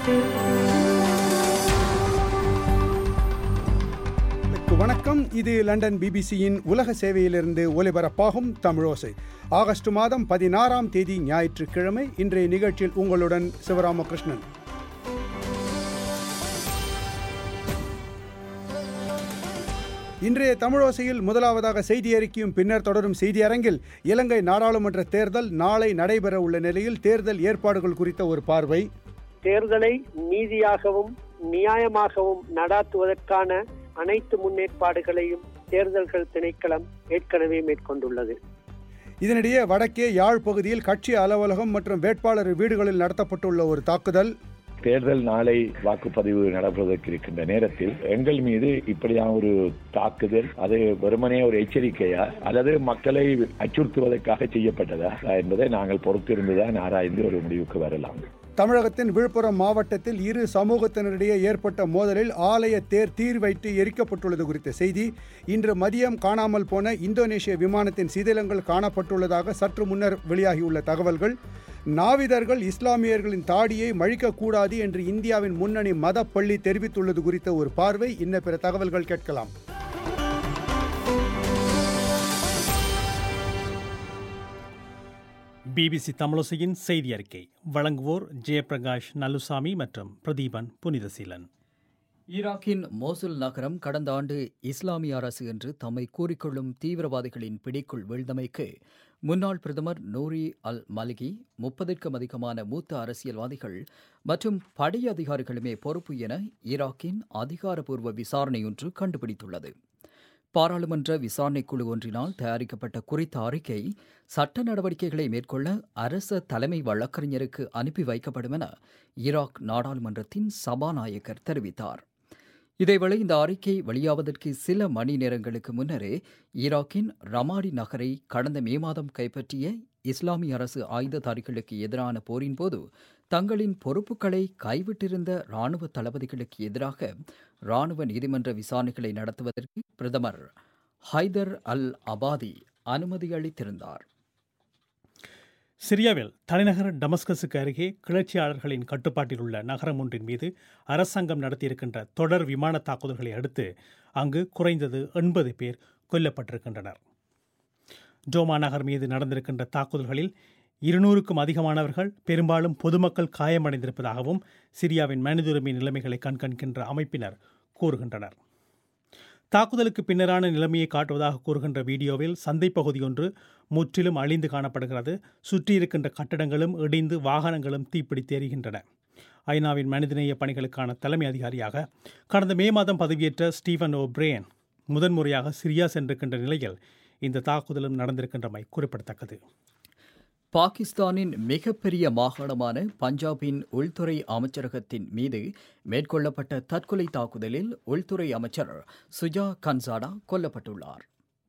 வணக்கம் இது லண்டன் பிபிசியின் உலக சேவையிலிருந்து ஒலிபரப்பாகும் தமிழோசை ஆகஸ்ட் மாதம் பதினாறாம் தேதி ஞாயிற்றுக்கிழமை இன்றைய நிகழ்ச்சியில் உங்களுடன் சிவராமகிருஷ்ணன் இன்றைய தமிழோசையில் முதலாவதாக செய்தி அறிக்கையும் பின்னர் தொடரும் செய்தி அரங்கில் இலங்கை நாடாளுமன்ற தேர்தல் நாளை நடைபெற உள்ள நிலையில் தேர்தல் ஏற்பாடுகள் குறித்த ஒரு பார்வை தேர்தலை நீதியாகவும் நியாயமாகவும் நடாத்துவதற்கான அனைத்து முன்னேற்பாடுகளையும் தேர்தல்கள் திணைக்களம் ஏற்கனவே மேற்கொண்டுள்ளது இதனிடையே வடக்கே யாழ் பகுதியில் கட்சி அலுவலகம் மற்றும் வேட்பாளர் வீடுகளில் நடத்தப்பட்டுள்ள ஒரு தாக்குதல் தேர்தல் நாளை வாக்குப்பதிவு நடைபெறுவதற்கு இருக்கின்ற நேரத்தில் எங்கள் மீது இப்படியான ஒரு தாக்குதல் அது வெறுமனே ஒரு எச்சரிக்கையா அல்லது மக்களை அச்சுறுத்துவதற்காக செய்யப்பட்டதா என்பதை நாங்கள் பொறுத்திருந்துதான் ஆராய்ந்து ஒரு முடிவுக்கு வரலாம் தமிழகத்தின் விழுப்புரம் மாவட்டத்தில் இரு சமூகத்தினரிடையே ஏற்பட்ட மோதலில் ஆலய தேர் தீர் வைத்து எரிக்கப்பட்டுள்ளது குறித்த செய்தி இன்று மதியம் காணாமல் போன இந்தோனேஷிய விமானத்தின் சிதிலங்கள் காணப்பட்டுள்ளதாக சற்று முன்னர் வெளியாகியுள்ள தகவல்கள் நாவிதர்கள் இஸ்லாமியர்களின் தாடியை மழிக்கக்கூடாது என்று இந்தியாவின் முன்னணி மத பள்ளி தெரிவித்துள்ளது குறித்த ஒரு பார்வை இன்ன பிற தகவல்கள் கேட்கலாம் பிபிசி தமிழசையின் செய்தி அறிக்கை வழங்குவோர் ஜெயபிரகாஷ் நல்லுசாமி மற்றும் பிரதீபன் புனிதசீலன் ஈராக்கின் மோசுல் நகரம் கடந்த ஆண்டு இஸ்லாமிய அரசு என்று தம்மை கூறிக்கொள்ளும் தீவிரவாதிகளின் பிடிக்குள் வீழ்ந்தமைக்கு முன்னாள் பிரதமர் நூரி அல் மலிகி முப்பதற்கும் அதிகமான மூத்த அரசியல்வாதிகள் மற்றும் படை அதிகாரிகளுமே பொறுப்பு என ஈராக்கின் அதிகாரப்பூர்வ விசாரணையொன்று கண்டுபிடித்துள்ளது பாராளுமன்ற விசாரணைக்குழு ஒன்றினால் தயாரிக்கப்பட்ட குறித்த அறிக்கை சட்ட நடவடிக்கைகளை மேற்கொள்ள அரச தலைமை வழக்கறிஞருக்கு அனுப்பி வைக்கப்படும் என ஈராக் நாடாளுமன்றத்தின் சபாநாயகர் தெரிவித்தார் இதேவேளை இந்த அறிக்கை வெளியாவதற்கு சில மணி நேரங்களுக்கு முன்னரே ஈராக்கின் ரமாடி நகரை கடந்த மே மாதம் கைப்பற்றிய இஸ்லாமிய அரசு ஆயுததாரிகளுக்கு எதிரான போரின் போது தங்களின் பொறுப்புகளை கைவிட்டிருந்த ராணுவ தளபதிகளுக்கு எதிராக ராணுவ நீதிமன்ற விசாரணைகளை நடத்துவதற்கு பிரதமர் ஹைதர் அல் அபாதி அனுமதி அளித்திருந்தார் சிரியாவில் தலைநகர் டமஸ்கஸுக்கு அருகே கிளர்ச்சியாளர்களின் கட்டுப்பாட்டில் உள்ள நகரம் ஒன்றின் மீது அரசாங்கம் நடத்தியிருக்கின்ற தொடர் விமான தாக்குதல்களை அடுத்து அங்கு குறைந்தது எண்பது பேர் கொல்லப்பட்டிருக்கின்றனர் டோமா நகர் மீது நடந்திருக்கின்ற தாக்குதல்களில் இருநூறுக்கும் அதிகமானவர்கள் பெரும்பாலும் பொதுமக்கள் காயமடைந்திருப்பதாகவும் சிரியாவின் மனித உரிமை நிலைமைகளை கண்காணிக்கின்ற அமைப்பினர் கூறுகின்றனர் தாக்குதலுக்கு பின்னரான நிலைமையை காட்டுவதாக கூறுகின்ற வீடியோவில் சந்தை பகுதி ஒன்று முற்றிலும் அழிந்து காணப்படுகிறது சுற்றியிருக்கின்ற கட்டடங்களும் இடிந்து வாகனங்களும் தீப்பிடித்து எரிகின்றன ஐநாவின் மனிதநேய பணிகளுக்கான தலைமை அதிகாரியாக கடந்த மே மாதம் பதவியேற்ற ஸ்டீவன் ஓ பிரேன் முதன்முறையாக சிரியா சென்றிருக்கின்ற நிலையில் இந்த தாக்குதலும் நடந்திருக்கின்றமை குறிப்பிடத்தக்கது பாகிஸ்தானின் மிகப்பெரிய மாகாணமான பஞ்சாபின் உள்துறை அமைச்சரகத்தின் மீது மேற்கொள்ளப்பட்ட தற்கொலை தாக்குதலில் உள்துறை அமைச்சர் சுஜா கன்சாடா கொல்லப்பட்டுள்ளார்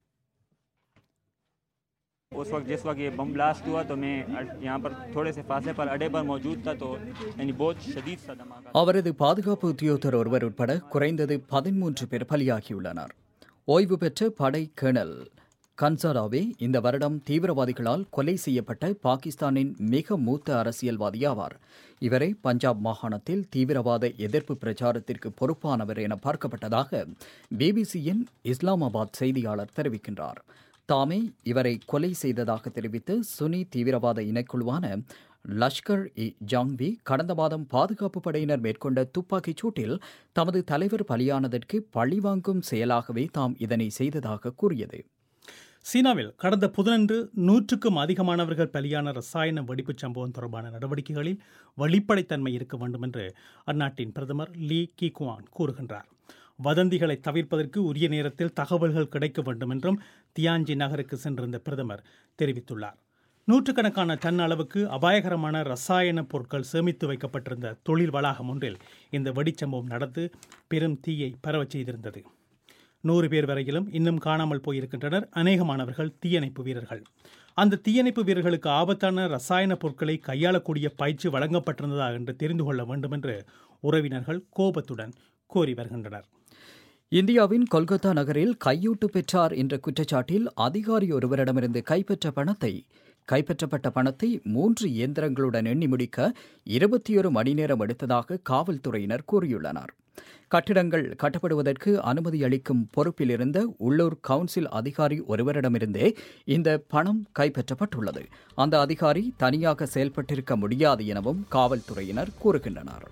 उस वक्त जिस वक्त ये बम ब्लास्ट हुआ तो मैं यहाँ पर थोड़े से फासले पर अड्डे पर मौजूद था तो यानी बहुत शदीद सा धमाका அவரது பாதுகாப்பு உத்தியோகத்தர் ஒருவர் உட்பட குறைந்தது பதிமூன்று பேர் பலியாகியுள்ளனர் ஓய்வு பெற்ற படை கேர்னல் கன்சாராவே இந்த வருடம் தீவிரவாதிகளால் கொலை செய்யப்பட்ட பாகிஸ்தானின் மிக மூத்த அரசியல்வாதி ஆவார் இவரை பஞ்சாப் மாகாணத்தில் தீவிரவாத எதிர்ப்பு பிரச்சாரத்திற்கு பொறுப்பானவர் என பார்க்கப்பட்டதாக பிபிசியின் இஸ்லாமாபாத் செய்தியாளர் தெரிவிக்கின்றார் தாமே இவரை கொலை செய்ததாக தெரிவித்து சுனி தீவிரவாத இனக்குழுவான லஷ்கர் இ ஜாங்வி கடந்த மாதம் பாதுகாப்பு படையினர் மேற்கொண்ட துப்பாக்கிச் சூட்டில் தமது தலைவர் பலியானதற்கு பழிவாங்கும் செயலாகவே தாம் இதனை செய்ததாக கூறியது சீனாவில் கடந்த புதனன்று நூற்றுக்கும் அதிகமானவர்கள் பலியான ரசாயன வெடிப்புச் சம்பவம் தொடர்பான நடவடிக்கைகளில் வெளிப்படைத்தன்மை இருக்க வேண்டும் என்று அந்நாட்டின் பிரதமர் லீ கிகுவான் கூறுகின்றார் வதந்திகளை தவிர்ப்பதற்கு உரிய நேரத்தில் தகவல்கள் கிடைக்க வேண்டும் என்றும் தியான்ஜி நகருக்கு சென்றிருந்த பிரதமர் தெரிவித்துள்ளார் நூற்றுக்கணக்கான டன் அளவுக்கு அபாயகரமான ரசாயன பொருட்கள் சேமித்து வைக்கப்பட்டிருந்த தொழில் வளாகம் ஒன்றில் இந்த வெடிச்சம்பவம் நடந்து பெரும் தீயை பரவச் செய்திருந்தது நூறு பேர் வரையிலும் இன்னும் காணாமல் போயிருக்கின்றனர் அநேகமானவர்கள் தீயணைப்பு வீரர்கள் அந்த தீயணைப்பு வீரர்களுக்கு ஆபத்தான ரசாயன பொருட்களை கையாளக்கூடிய பயிற்சி வழங்கப்பட்டிருந்ததா என்று தெரிந்து கொள்ள வேண்டும் என்று உறவினர்கள் கோபத்துடன் கோரி வருகின்றனர் இந்தியாவின் கொல்கத்தா நகரில் கையூட்டு பெற்றார் என்ற குற்றச்சாட்டில் அதிகாரி ஒருவரிடமிருந்து கைப்பற்ற பணத்தை கைப்பற்றப்பட்ட பணத்தை மூன்று இயந்திரங்களுடன் எண்ணி முடிக்க இருபத்தி ஒரு மணி நேரம் எடுத்ததாக காவல்துறையினர் கூறியுள்ளனர் கட்டிடங்கள் கட்டப்படுவதற்கு அனுமதி அளிக்கும் பொறுப்பில் இருந்த உள்ளூர் கவுன்சில் அதிகாரி ஒருவரிடமிருந்தே இந்த பணம் கைப்பற்றப்பட்டுள்ளது அந்த அதிகாரி தனியாக செயல்பட்டிருக்க முடியாது எனவும் காவல்துறையினர் கூறுகின்றனர்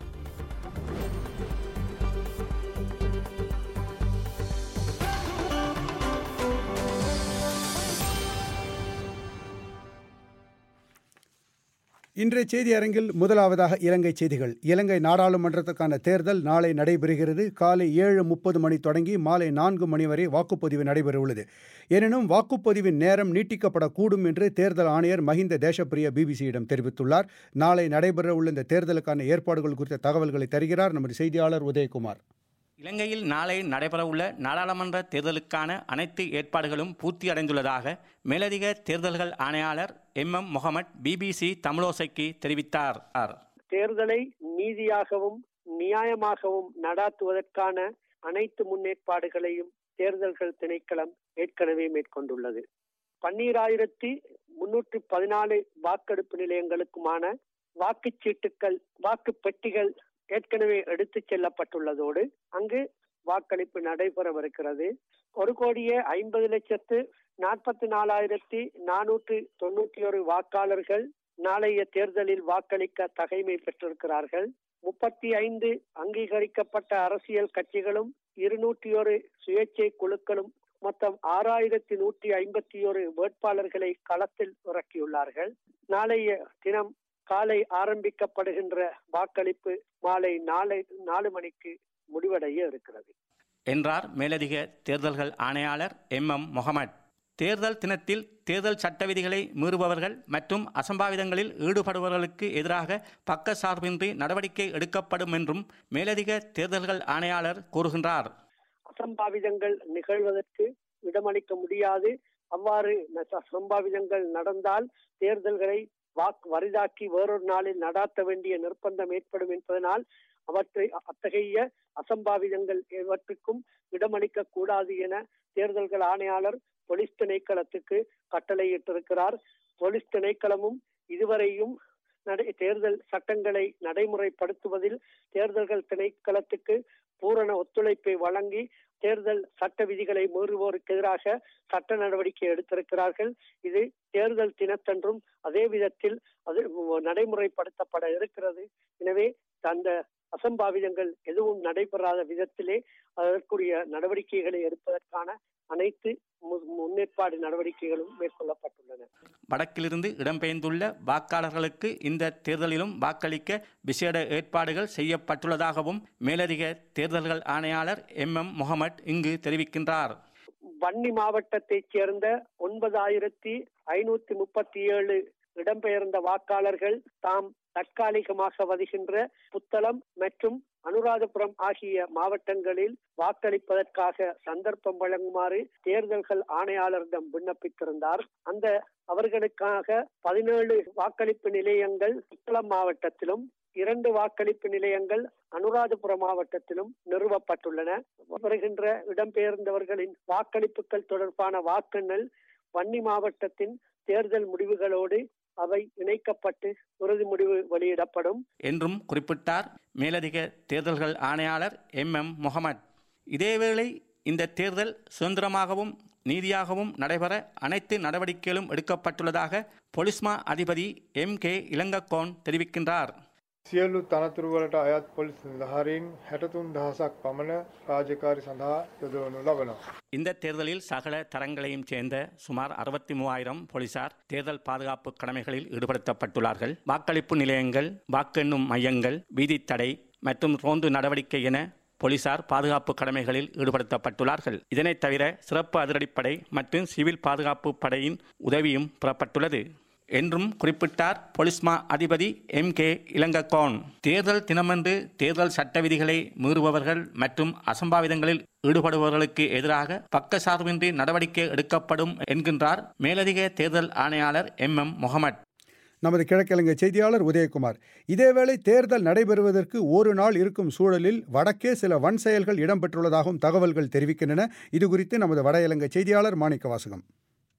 இன்றைய செய்தி அரங்கில் முதலாவதாக இலங்கை செய்திகள் இலங்கை நாடாளுமன்றத்துக்கான தேர்தல் நாளை நடைபெறுகிறது காலை ஏழு முப்பது மணி தொடங்கி மாலை நான்கு மணி வரை வாக்குப்பதிவு நடைபெறவுள்ளது எனினும் வாக்குப்பதிவின் நேரம் நீட்டிக்கப்படக்கூடும் என்று தேர்தல் ஆணையர் மஹிந்த தேசப்பிரிய பிபிசியிடம் தெரிவித்துள்ளார் நாளை நடைபெறவுள்ள இந்த தேர்தலுக்கான ஏற்பாடுகள் குறித்த தகவல்களை தருகிறார் நமது செய்தியாளர் உதயகுமார் இலங்கையில் நாளை நடைபெறவுள்ள நாடாளுமன்ற தேர்தலுக்கான அனைத்து ஏற்பாடுகளும் பூர்த்தியடைந்துள்ளதாக மேலதிக தேர்தல்கள் ஆணையாளர் எம் எம் முகமது பிபிசி தமிழோசைக்கு தெரிவித்தார் தேர்தலை நீதியாகவும் நியாயமாகவும் நடாத்துவதற்கான அனைத்து முன்னேற்பாடுகளையும் தேர்தல்கள் திணைக்களம் ஏற்கனவே மேற்கொண்டுள்ளது பன்னீராயிரத்தி முன்னூற்றி பதினாலு வாக்கெடுப்பு நிலையங்களுக்குமான வாக்குச்சீட்டுக்கள் வாக்கு பெட்டிகள் ஏற்கனவே எடுத்துச் செல்லப்பட்டுள்ளதோடு அங்கு வாக்களிப்பு நடைபெறவிருக்கிறது ஒரு கோடியே ஐம்பது லட்சத்து நாற்பத்தி நாலாயிரத்தி நானூற்று தொண்ணூற்றி ஒரு வாக்காளர்கள் நாளைய தேர்தலில் வாக்களிக்க தகைமை பெற்றிருக்கிறார்கள் முப்பத்தி ஐந்து அங்கீகரிக்கப்பட்ட அரசியல் கட்சிகளும் இருநூற்றி ஒரு சுயேட்சை குழுக்களும் மொத்தம் ஆறாயிரத்தி நூற்றி ஐம்பத்தி ஒரு வேட்பாளர்களை களத்தில் இறக்கியுள்ளார்கள் நாளைய தினம் காலை ஆரம்பிக்கப்படுகின்ற வாக்களிப்பு மாலை நாளை நாலு மணிக்கு முடிவடைய இருக்கிறது என்றார் மேலதிக தேர்தல்கள் ஆணையாளர் எம் எம் முகமது தேர்தல் தினத்தில் தேர்தல் சட்ட விதிகளை மீறுபவர்கள் மற்றும் அசம்பாவிதங்களில் ஈடுபடுபவர்களுக்கு எதிராக பக்க சார்பின்றி நடவடிக்கை எடுக்கப்படும் என்றும் மேலதிக தேர்தல்கள் ஆணையாளர் கூறுகின்றார் அசம்பாவிதங்கள் நிகழ்வதற்கு இடமளிக்க முடியாது அவ்வாறு அசம்பாவிதங்கள் நடந்தால் தேர்தல்களை வாக்கு வரிதாக்கி வேறொரு நாளில் நடாத்த வேண்டிய நிர்பந்தம் ஏற்படும் என்பதனால் அவற்றை அத்தகைய அசம்பாவிதங்கள் இவற்றுக்கும் இடமளிக்க கூடாது என தேர்தல்கள் ஆணையாளர் போலீஸ் திணைக்களத்துக்கு கட்டளையிட்டிருக்கிறார் போலீஸ் திணைக்களமும் இதுவரையும் நடை தேர்தல் சட்டங்களை நடைமுறைப்படுத்துவதில் தேர்தல்கள் திணைக்களத்துக்கு பூரண ஒத்துழைப்பை வழங்கி தேர்தல் சட்ட விதிகளை மீறுவோருக்கு எதிராக சட்ட நடவடிக்கை எடுத்திருக்கிறார்கள் இது தேர்தல் தினத்தன்றும் அதே விதத்தில் அது நடைமுறைப்படுத்தப்பட இருக்கிறது எனவே அந்த அசம்பாவிதங்கள் எதுவும் நடைபெறாத விதத்திலே அதற்குரிய நடவடிக்கைகளை எடுப்பதற்கான அனைத்து முன்னேற்பாடு நடவடிக்கைகளும் மேற்கொள்ளப்பட்டுள்ளன வடக்கிலிருந்து இடம்பெயர்ந்துள்ள வாக்காளர்களுக்கு இந்த தேர்தலிலும் வாக்களிக்க விசேட ஏற்பாடுகள் செய்யப்பட்டுள்ளதாகவும் மேலதிக தேர்தல்கள் ஆணையாளர் எம் எம் முகமது இங்கு தெரிவிக்கின்றார் வன்னி மாவட்டத்தைச் சேர்ந்த ஒன்பதாயிரத்தி ஐநூத்தி முப்பத்தி ஏழு இடம்பெயர்ந்த வாக்காளர்கள் தாம் தற்காலிகமாக வருகின்ற புத்தளம் மற்றும் அனுராதபுரம் ஆகிய மாவட்டங்களில் வாக்களிப்பதற்காக சந்தர்ப்பம் வழங்குமாறு தேர்தல்கள் ஆணையாளரிடம் விண்ணப்பித்திருந்தார் அந்த அவர்களுக்காக பதினேழு வாக்களிப்பு நிலையங்கள் புத்தளம் மாவட்டத்திலும் இரண்டு வாக்களிப்பு நிலையங்கள் அனுராதபுரம் மாவட்டத்திலும் நிறுவப்பட்டுள்ளன வருகின்ற இடம்பெயர்ந்தவர்களின் வாக்களிப்புகள் தொடர்பான வாக்கெண்ணல் வன்னி மாவட்டத்தின் தேர்தல் முடிவுகளோடு அவை இணைக்கப்பட்டு உறுதி முடிவு வெளியிடப்படும் என்றும் குறிப்பிட்டார் மேலதிக தேர்தல்கள் ஆணையாளர் எம் எம் முகமது இதேவேளை இந்த தேர்தல் சுதந்திரமாகவும் நீதியாகவும் நடைபெற அனைத்து நடவடிக்கைகளும் எடுக்கப்பட்டுள்ளதாக பொலிஸ்மா அதிபதி எம் கே இளங்கக்கோன் தெரிவிக்கின்றார் සියල්ලු තනතුරුවලට අයත් පොලිස් නිලධාරීන් හැටතුන් දහසක් පමණ රාජකාරි සඳහා යොදවනු ලබනවා. இந்த தேர்தலில் சகல தரங்களையும் சேர்ந்த சுமார் அறுபத்தி மூவாயிரம் போலீசார் தேர்தல் பாதுகாப்பு கடமைகளில் ஈடுபடுத்தப்பட்டுள்ளார்கள் வாக்களிப்பு நிலையங்கள் வாக்கெண்ணும் மையங்கள் வீதித் தடை மற்றும் ரோந்து நடவடிக்கை என போலீசார் பாதுகாப்பு கடமைகளில் ஈடுபடுத்தப்பட்டுள்ளார்கள் இதனைத் தவிர சிறப்பு அதிரடிப்படை மற்றும் சிவில் பாதுகாப்பு படையின் உதவியும் பெறப்பட்டுள்ளது என்றும் குறிப்பிட்டார் பொலிஸ்மா அதிபதி எம் கே இளங்கக்கோன் தேர்தல் தினமன்று தேர்தல் சட்ட விதிகளை மீறுபவர்கள் மற்றும் அசம்பாவிதங்களில் ஈடுபடுபவர்களுக்கு எதிராக பக்கசார்பின்றி நடவடிக்கை எடுக்கப்படும் என்கின்றார் மேலதிக தேர்தல் ஆணையாளர் எம் எம் முகமது நமது கிழக்கிழங்கை செய்தியாளர் உதயகுமார் இதேவேளை தேர்தல் நடைபெறுவதற்கு ஒரு நாள் இருக்கும் சூழலில் வடக்கே சில வன் செயல்கள் இடம்பெற்றுள்ளதாகவும் தகவல்கள் தெரிவிக்கின்றன இது குறித்து நமது வட இலங்கை செய்தியாளர் மாணிக்க வாசகம்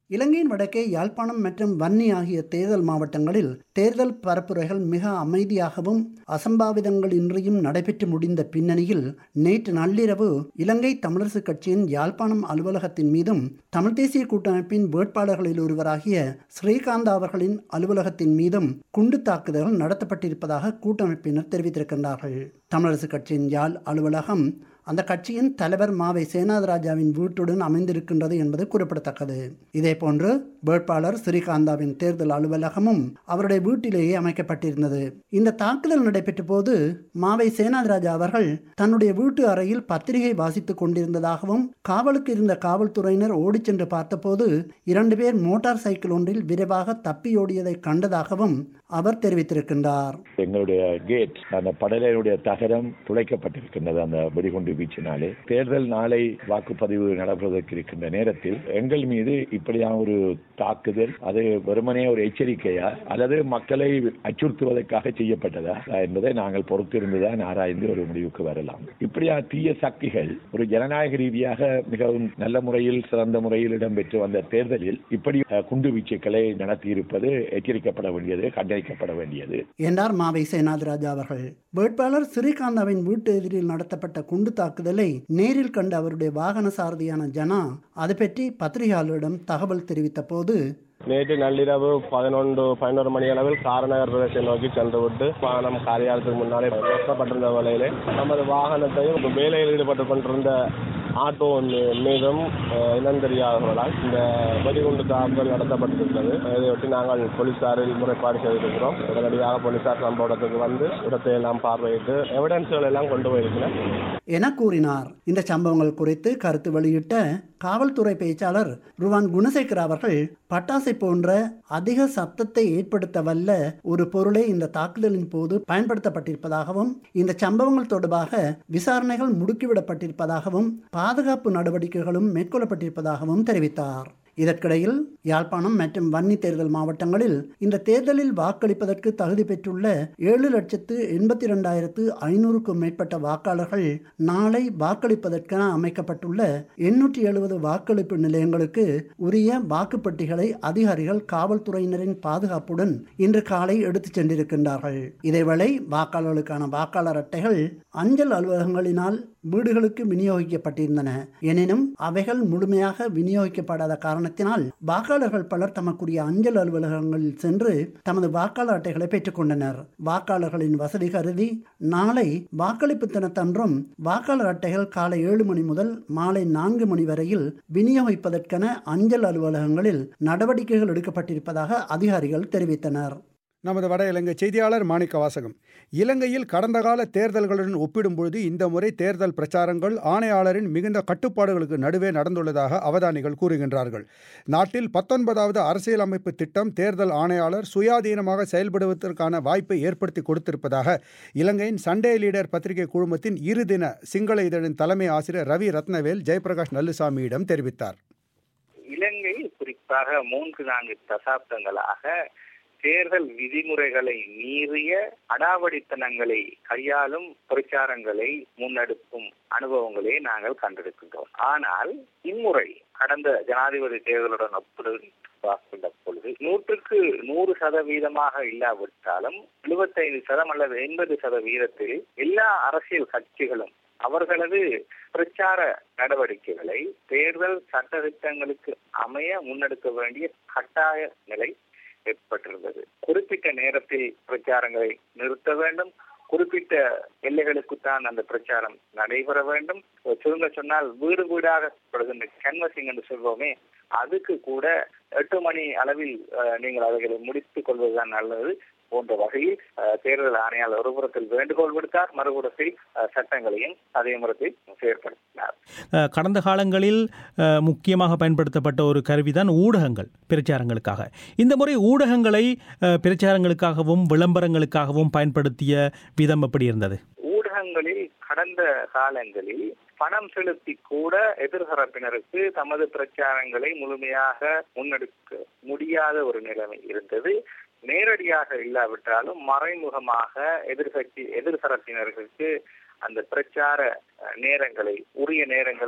இலங்கையின் வடக்கே யாழ்ப்பாணம் மற்றும் வன்னி ஆகிய தேர்தல் மாவட்டங்களில் தேர்தல் பரப்புரைகள் மிக அமைதியாகவும் அசம்பாவிதங்கள் இன்றியும் நடைபெற்று முடிந்த பின்னணியில் நேற்று நள்ளிரவு இலங்கை தமிழரசுக் கட்சியின் யாழ்ப்பாணம் அலுவலகத்தின் மீதும் தமிழ் தேசிய கூட்டமைப்பின் வேட்பாளர்களில் ஒருவராகிய ஸ்ரீகாந்தா அவர்களின் அலுவலகத்தின் மீதும் குண்டு தாக்குதல்கள் நடத்தப்பட்டிருப்பதாக கூட்டமைப்பினர் தெரிவித்திருக்கின்றார்கள் தமிழரசுக் கட்சியின் யாழ் அலுவலகம் அந்த கட்சியின் தலைவர் மாவை சேனாதராஜாவின் வீட்டுடன் அமைந்திருக்கின்றது என்பது குறிப்பிடத்தக்கது இதேபோன்று வேட்பாளர் ஸ்ரீகாந்தாவின் தேர்தல் அலுவலகமும் அவருடைய வீட்டிலேயே அமைக்கப்பட்டிருந்தது இந்த தாக்குதல் நடைபெற்ற போது மாவை சேனாதராஜா அவர்கள் தன்னுடைய வீட்டு அறையில் பத்திரிகை வாசித்துக் கொண்டிருந்ததாகவும் காவலுக்கு இருந்த காவல்துறையினர் ஓடிச் சென்று பார்த்தபோது இரண்டு பேர் மோட்டார் சைக்கிள் ஒன்றில் விரைவாக தப்பியோடியதை கண்டதாகவும் அவர் தெரிவித்திருக்கின்றார் எங்களுடைய கேட் அந்த படலையுடைய தகரம் துளைக்கப்பட்டிருக்கின்றது அந்த வெடிகுண்டு வீச்சினாலே தேர்தல் நாளை வாக்குப்பதிவு நடைபெறுவதற்கு இருக்கின்ற நேரத்தில் எங்கள் மீது இப்படியான ஒரு தாக்குதல் அது வெறுமனே ஒரு எச்சரிக்கையா அல்லது மக்களை அச்சுறுத்துவதற்காக செய்யப்பட்டதா என்பதை நாங்கள் பொறுத்திருந்துதான் ஆராய்ந்து ஒரு முடிவுக்கு வரலாம் இப்படியா தீய சக்திகள் ஒரு ஜனநாயக ரீதியாக மிகவும் நல்ல முறையில் சிறந்த முறையில் இடம்பெற்று வந்த தேர்தலில் இப்படி அஹ், குண்டு வீச்சுக்களை நடத்தியிருப்பது எச்சரிக்கப்பட வேண்டியது கண்டறிக்கப்பட வேண்டியது என்றார் மாவை சேனாதிராஜா அவர்கள் வேட்பாளர் ஸ்ரீகாந்தாவின் வீட்டு எதிரில் நடத்தப்பட்ட குண்டு தாக்குதலை நேரில் கண்ட அவருடைய வாகன சாரதியான ஜனா அது பற்றி பத்திரிகையாளரிடம் தகவல் தெரிவித்த போது நேற்று நள்ளிரவு பதினொன்று பதினோரு மணி அளவில் காரநகர் பிரதேசத்தை நோக்கி சென்று விட்டு வாகனம் காரியாலயத்துக்கு முன்னாலே நிறுத்தப்பட்டிருந்த வேளையிலே நமது வாகனத்தையும் வேலையில் ஈடுபட்டு கொண்டிருந்த ஆட்டோ ஒன்று மீதும் அஹ், இனம் தெரியாதவர்களால் இந்த வெடிகுண்டு தாக்குதல் நடத்தப்பட்டிருக்கிறது இதையொட்டி நாங்கள் போலீசாரில் முறைப்பாடு செய்திருக்கிறோம் உடனடியாக போலீசார் சம்பவ இடத்துக்கு வந்து இடத்தை எல்லாம் பார்வையிட்டு எவிடன்ஸ்கள் எல்லாம் கொண்டு போயிருக்கிறேன் என கூறினார் இந்த சம்பவங்கள் குறித்து கருத்து வெளியிட்ட காவல்துறை பேச்சாளர் ருவான் குணசேகர் அவர்கள் பட்டாசை போன்ற அதிக சத்தத்தை ஏற்படுத்த வல்ல ஒரு பொருளை இந்த தாக்குதலின் போது பயன்படுத்தப்பட்டிருப்பதாகவும் இந்த சம்பவங்கள் தொடர்பாக விசாரணைகள் முடுக்கிவிடப்பட்டிருப்பதாகவும் பாதுகாப்பு நடவடிக்கைகளும் மேற்கொள்ளப்பட்டிருப்பதாகவும் தெரிவித்தார் இதற்கிடையில் யாழ்ப்பாணம் மற்றும் வன்னி தேர்தல் மாவட்டங்களில் இந்த தேர்தலில் வாக்களிப்பதற்கு தகுதி பெற்றுள்ள ஏழு லட்சத்து எண்பத்தி இரண்டாயிரத்து ஐநூறுக்கும் மேற்பட்ட வாக்காளர்கள் நாளை வாக்களிப்பதற்கென அமைக்கப்பட்டுள்ள எண்ணூற்றி எழுபது வாக்களிப்பு நிலையங்களுக்கு உரிய வாக்குப்பட்டிகளை அதிகாரிகள் காவல்துறையினரின் பாதுகாப்புடன் இன்று காலை எடுத்துச் சென்றிருக்கின்றார்கள் இதேவேளை வாக்காளர்களுக்கான வாக்காளர் அட்டைகள் அஞ்சல் அலுவலகங்களினால் வீடுகளுக்கு விநியோகிக்கப்பட்டிருந்தன எனினும் அவைகள் முழுமையாக விநியோகிக்கப்படாத காரணத்தினால் வாக்காளர்கள் பலர் தமக்குரிய அஞ்சல் அலுவலகங்களில் சென்று தமது வாக்காளர் அட்டைகளை பெற்றுக்கொண்டனர் வாக்காளர்களின் வசதி கருதி நாளை வாக்களிப்பு தினத்தன்றும் வாக்காளர் அட்டைகள் காலை ஏழு மணி முதல் மாலை நான்கு மணி வரையில் விநியோகிப்பதற்கென அஞ்சல் அலுவலகங்களில் நடவடிக்கைகள் எடுக்கப்பட்டிருப்பதாக அதிகாரிகள் தெரிவித்தனர் நமது வட இலங்கை செய்தியாளர் மாணிக்க வாசகம் இலங்கையில் கடந்த கால தேர்தல்களுடன் ஒப்பிடும்பொழுது இந்த முறை தேர்தல் பிரச்சாரங்கள் ஆணையாளரின் மிகுந்த கட்டுப்பாடுகளுக்கு நடுவே நடந்துள்ளதாக அவதானிகள் கூறுகின்றார்கள் நாட்டில் பத்தொன்பதாவது அரசியலமைப்பு திட்டம் தேர்தல் ஆணையாளர் சுயாதீனமாக செயல்படுவதற்கான வாய்ப்பை ஏற்படுத்தி கொடுத்திருப்பதாக இலங்கையின் சண்டே லீடர் பத்திரிகை குழுமத்தின் இருதின சிங்கள இதழின் தலைமை ஆசிரியர் ரவி ரத்னவேல் ஜெயபிரகாஷ் நல்லுசாமியிடம் தெரிவித்தார் இலங்கையில் குறிப்பாக மூன்று நான்கு தசாப்தங்களாக தேர்தல் விதிமுறைகளை மீறிய அடாவடித்தனங்களை கையாளும் பிரச்சாரங்களை முன்னெடுக்கும் அனுபவங்களை நாங்கள் கண்டிருக்கின்றோம் ஆனால் இம்முறை கடந்த ஜனாதிபதி தேர்தலுடன் ஒப்பிடு பார்க்கின்ற பொழுது நூற்றுக்கு நூறு சதவீதமாக இல்லாவிட்டாலும் எழுபத்தைந்து சதம் அல்லது எண்பது சதவீதத்தில் எல்லா அரசியல் கட்சிகளும் அவர்களது பிரச்சார நடவடிக்கைகளை தேர்தல் சட்டத்திட்டங்களுக்கு அமைய முன்னெடுக்க வேண்டிய கட்டாய நிலை ஏற்பட்டிருந்தது குறிப்பிட்ட நேரத்தில் பிரச்சாரங்களை நிறுத்த வேண்டும் குறிப்பிட்ட எல்லைகளுக்குத்தான் அந்த பிரச்சாரம் நடைபெற வேண்டும் சுருங்க சொன்னால் வீடு வீடாக கேன்வசிங் என்று சொல்வோமே அதுக்கு கூட எட்டு மணி அளவில் நீங்கள் அவைகளை முடித்துக் கொள்வதுதான் நல்லது போன்ற வகையில் தேர்தல் ஆணையாளர் ஒருபுறத்தில் வேண்டுகோள் விடுத்தார் மறுபுறத்தில் சட்டங்களையும் அதே முறத்தில் செயற்படுத்தினார் கடந்த காலங்களில் முக்கியமாக பயன்படுத்தப்பட்ட ஒரு கருவிதான் ஊடகங்கள் பிரச்சாரங்களுக்காக இந்த முறை ஊடகங்களை பிரச்சாரங்களுக்காகவும் விளம்பரங்களுக்காகவும் பயன்படுத்திய விதம் எப்படி இருந்தது ஊடகங்களில் கடந்த காலங்களில் பணம் செலுத்தி கூட எதிர்தரப்பினருக்கு தமது பிரச்சாரங்களை முழுமையாக முன்னெடுக்க முடியாத ஒரு நிலைமை இருந்தது நேரடியாக இல்லாவிட்டாலும் மறைமுகமாக எதிர்கட்சி எதிர்தரப்பினர்களுக்கு அந்த பிரச்சார நேரங்களை உரிய நேரங்களை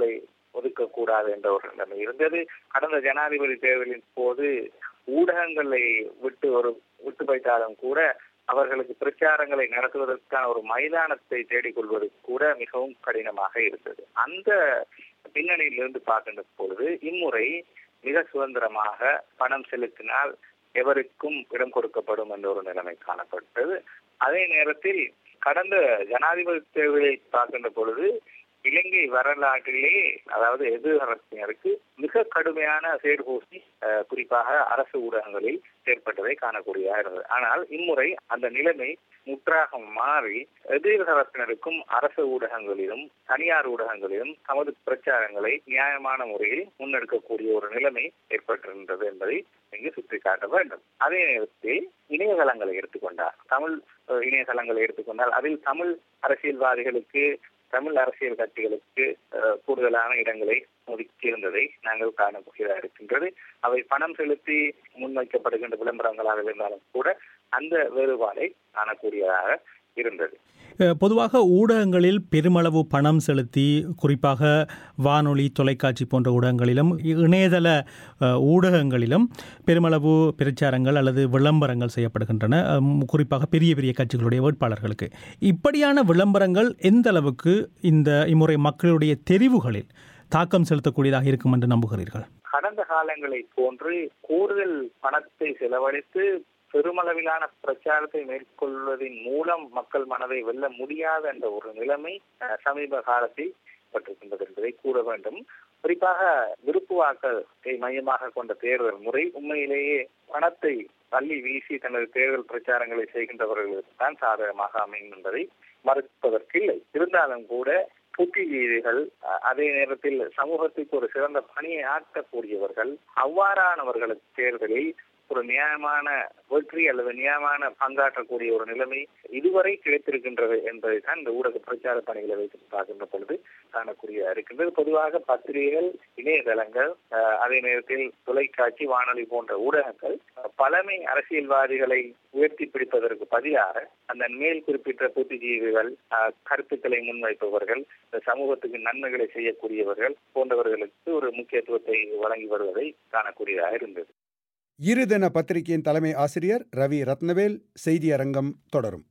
ஒதுக்கக்கூடாது என்ற ஒரு நிலைமை இருந்தது கடந்த ஜனாதிபதி தேர்தலின் போது ஊடகங்களை விட்டு ஒரு விட்டு வைத்தாலும் கூட அவர்களுக்கு பிரச்சாரங்களை நடத்துவதற்கான ஒரு மைதானத்தை தேடிக்கொள்வது கூட மிகவும் கடினமாக இருந்தது அந்த பின்னணியிலிருந்து பார்க்கின்ற பொழுது இம்முறை மிக சுதந்திரமாக பணம் செலுத்தினால் எவருக்கும் இடம் கொடுக்கப்படும் என்ற ஒரு நிலைமை காணப்பட்டது அதே நேரத்தில் கடந்த ஜனாதிபதி தேர்தலை பார்க்கின்ற பொழுது இலங்கை வரலாற்றிலே அதாவது எதிர்கரப்பினருக்கு மிக கடுமையான சேர்பூசி குறிப்பாக அரசு ஊடகங்களில் ஏற்பட்டதை காணக்கூடியதாக இருந்தது ஆனால் இம்முறை அந்த நிலைமை முற்றாக மாறி எதிர்கரப்பினருக்கும் அரசு ஊடகங்களிலும் தனியார் ஊடகங்களிலும் தமது பிரச்சாரங்களை நியாயமான முறையில் முன்னெடுக்கக்கூடிய ஒரு நிலைமை ஏற்பட்டிருந்தது என்பதை இங்கு சுட்டிக்காட்ட வேண்டும் அதே நேரத்தில் இணையதளங்களை எடுத்துக்கொண்டார் தமிழ் இணையதளங்களை எடுத்துக்கொண்டால் அதில் தமிழ் அரசியல்வாதிகளுக்கு தமிழ் அரசியல் கட்சிகளுக்கு கூடுதலான இடங்களை ஒதுக்கியிருந்ததை நாங்கள் காணக்கூடியதாக இருக்கின்றது அவை பணம் செலுத்தி முன்வைக்கப்படுகின்ற விளம்பரங்களாக இருந்தாலும் கூட அந்த வேறுபாடை காணக்கூடியதாக இருந்தது பொதுவாக ஊடகங்களில் பெருமளவு பணம் செலுத்தி குறிப்பாக வானொலி தொலைக்காட்சி போன்ற ஊடகங்களிலும் இணையதள ஊடகங்களிலும் பெருமளவு பிரச்சாரங்கள் அல்லது விளம்பரங்கள் செய்யப்படுகின்றன குறிப்பாக பெரிய பெரிய கட்சிகளுடைய வேட்பாளர்களுக்கு இப்படியான விளம்பரங்கள் எந்த அளவுக்கு இந்த இம்முறை மக்களுடைய தெரிவுகளில் தாக்கம் செலுத்தக்கூடியதாக இருக்கும் என்று நம்புகிறீர்கள் கடந்த காலங்களை போன்று கூடுதல் பணத்தை செலவழித்து பெருமளவிலான பிரச்சாரத்தை மேற்கொள்வதன் மூலம் மக்கள் மனதை வெல்ல முடியாத என்ற ஒரு நிலைமை சமீப காலத்தில் பட்டிருக்கின்றது என்பதை கூற வேண்டும் குறிப்பாக விருப்பு வாக்கத்தை மையமாக கொண்ட தேர்தல் முறை உண்மையிலேயே பணத்தை தள்ளி வீசி தனது தேர்தல் பிரச்சாரங்களை செய்கின்றவர்களுக்கு தான் சாதகமாக அமையும் என்பதை மறுப்பதற்கில்லை இருந்தாலும் கூட புத்திஜீவிகள் அதே நேரத்தில் சமூகத்துக்கு ஒரு சிறந்த பணியை ஆற்றக்கூடியவர்கள் அவ்வாறானவர்களுக்கு தேர்தலில் ஒரு நியாயமான வெற்றி அல்லது நியாயமான பங்காற்றக்கூடிய ஒரு நிலைமை இதுவரை கிடைத்திருக்கின்றது என்பதை தான் இந்த ஊடக பிரச்சார பணிகளை வைத்து பார்க்கின்ற பொழுது காணக்கூடிய இருக்கின்றது பொதுவாக பத்திரிகைகள் இணையதளங்கள் அதே நேரத்தில் தொலைக்காட்சி வானொலி போன்ற ஊடகங்கள் பழமை அரசியல்வாதிகளை உயர்த்தி பிடிப்பதற்கு பதிலாக அந்த மேல் குறிப்பிட்ட புத்திஜீவிகள் கருத்துக்களை முன்வைப்பவர்கள் சமூகத்துக்கு நன்மைகளை செய்யக்கூடியவர்கள் போன்றவர்களுக்கு ஒரு முக்கியத்துவத்தை வழங்கி வருவதை காணக்கூடியதாக இருந்தது இருதின பத்திரிகையின் தலைமை ஆசிரியர் ரவி ரத்னவேல் செய்தி அரங்கம் தொடரும்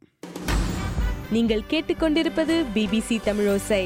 நீங்கள் கேட்டுக்கொண்டிருப்பது பிபிசி தமிழோசை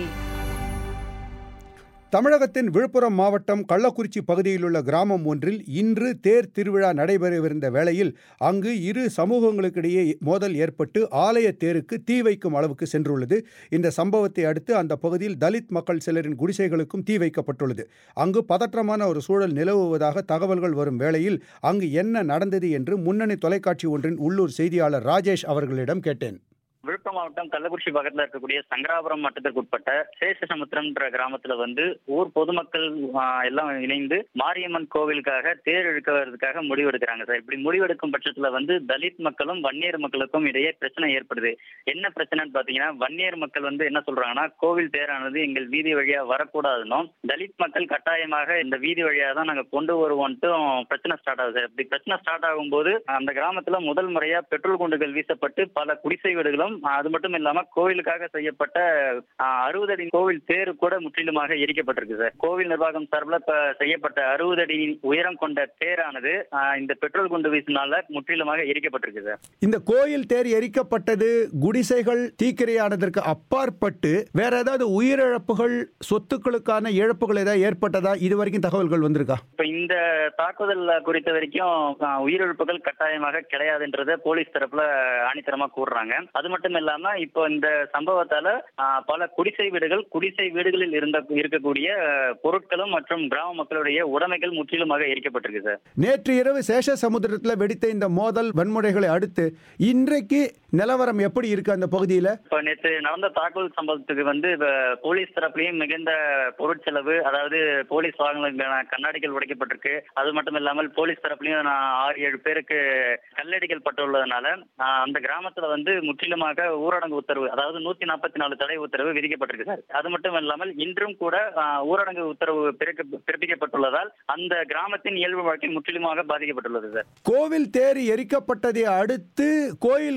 தமிழகத்தின் விழுப்புரம் மாவட்டம் கள்ளக்குறிச்சி பகுதியிலுள்ள கிராமம் ஒன்றில் இன்று தேர் திருவிழா நடைபெறவிருந்த வேளையில் அங்கு இரு சமூகங்களுக்கிடையே மோதல் ஏற்பட்டு ஆலய தேருக்கு தீ வைக்கும் அளவுக்கு சென்றுள்ளது இந்த சம்பவத்தை அடுத்து அந்த பகுதியில் தலித் மக்கள் சிலரின் குடிசைகளுக்கும் தீ வைக்கப்பட்டுள்ளது அங்கு பதற்றமான ஒரு சூழல் நிலவுவதாக தகவல்கள் வரும் வேளையில் அங்கு என்ன நடந்தது என்று முன்னணி தொலைக்காட்சி ஒன்றின் உள்ளூர் செய்தியாளர் ராஜேஷ் அவர்களிடம் கேட்டேன் விழுப்புரம் மாவட்டம் கள்ளக்குறிச்சி பக்கத்துல இருக்கக்கூடிய சங்கராபுரம் மட்டத்திற்கு உட்பட்ட சேஷசமுத்திரம்ன்ற கிராமத்துல வந்து ஊர் பொதுமக்கள் எல்லாம் இணைந்து மாரியம்மன் கோவிலுக்காக தேர் இழுக்கிறதுக்காக முடிவெடுக்கிறாங்க சார் இப்படி முடிவெடுக்கும் பட்சத்துல வந்து தலித் மக்களும் வன்னியர் மக்களுக்கும் இடையே பிரச்சனை ஏற்படுது என்ன பிரச்சனைன்னு பாத்தீங்கன்னா வன்னியர் மக்கள் வந்து என்ன சொல்றாங்கன்னா கோவில் தேரானது எங்கள் வீதி வழியா வரக்கூடாதுன்னும் தலித் மக்கள் கட்டாயமாக இந்த வீதி வழியா தான் நாங்க கொண்டு வருவோம்ட்டு பிரச்சனை ஸ்டார்ட் ஆகுது சார் இப்படி பிரச்சனை ஸ்டார்ட் ஆகும்போது அந்த கிராமத்துல முதல் முறையா பெட்ரோல் குண்டுகள் வீசப்பட்டு பல குடிசை வீடுகளும் அது மட்டும் இல்லாம கோவிலுக்காக செய்யப்பட்ட அறுபது அடி கோவில் தேர் கூட முற்றிலுமாக எரிக்கப்பட்டிருக்கு சார் கோவில் நிர்வாகம் சார்பில் செய்யப்பட்ட அறுபது அடி உயரம் கொண்ட தேரானது இந்த பெட்ரோல் குண்டு வீசினால முற்றிலுமாக எரிக்கப்பட்டிருக்கு சார் இந்த கோயில் தேர் எரிக்கப்பட்டது குடிசைகள் தீக்கிரையானதற்கு அப்பாற்பட்டு வேற ஏதாவது உயிரிழப்புகள் சொத்துக்களுக்கான இழப்புகள் ஏதாவது ஏற்பட்டதா இது வரைக்கும் தகவல்கள் வந்திருக்கா இப்ப இந்த தாக்குதல் குறித்த வரைக்கும் உயிரிழப்புகள் கட்டாயமாக கிடையாதுன்றத போலீஸ் தரப்புல ஆணித்தரமா கூறுறாங்க அது மட்டும் இல்லாம இப்போ இந்த சம்பவத்தால பல குடிசை வீடுகள் குடிசை வீடுகளில் இருந்த இருக்கக்கூடிய பொருட்களும் மற்றும் கிராம மக்களுடைய உடைமைகள் முற்றிலுமாக எரிக்கப்பட்டிருக்கு சார் நேற்று இரவு சேஷ சமுத்திரத்தில் வெடித்த இந்த மோதல் வன்முறைகளை அடுத்து இன்றைக்கு நிலவரம் எப்படி இருக்கு அந்த பகுதியில் இப்போ நேற்று நடந்த தாக்குதல் சம்பவத்துக்கு வந்து போலீஸ் தரப்புலையும் மிகுந்த பொருட்செலவு அதாவது போலீஸ் வாகனங்களுக்கான கண்ணாடிகள் உடைக்கப்பட்டிருக்கு அது மட்டும் இல்லாமல் போலீஸ் தரப்புலையும் ஆறு ஏழு பேருக்கு கல்லடிகள் பட்டுள்ளதுனால அந்த கிராமத்துல வந்து முற்றிலுமாக ஊரடங்கு உத்தரவு அதாவது நூத்தி நாற்பத்தி நாலு தடை உத்தரவு விதிக்கப்பட்டிருக்கு சார் அது மட்டும் இல்லாமல் இன்றும் கூட ஊரடங்கு உத்தரவு பிறப்பிக்கப்பட்டுள்ளதால் அந்த கிராமத்தின் இயல்பு வாழ்க்கை முற்றிலுமாக பாதிக்கப்பட்டுள்ளது சார் கோவில் தேர் எரிக்கப்பட்டதை அடுத்து கோயில் உற்சவம்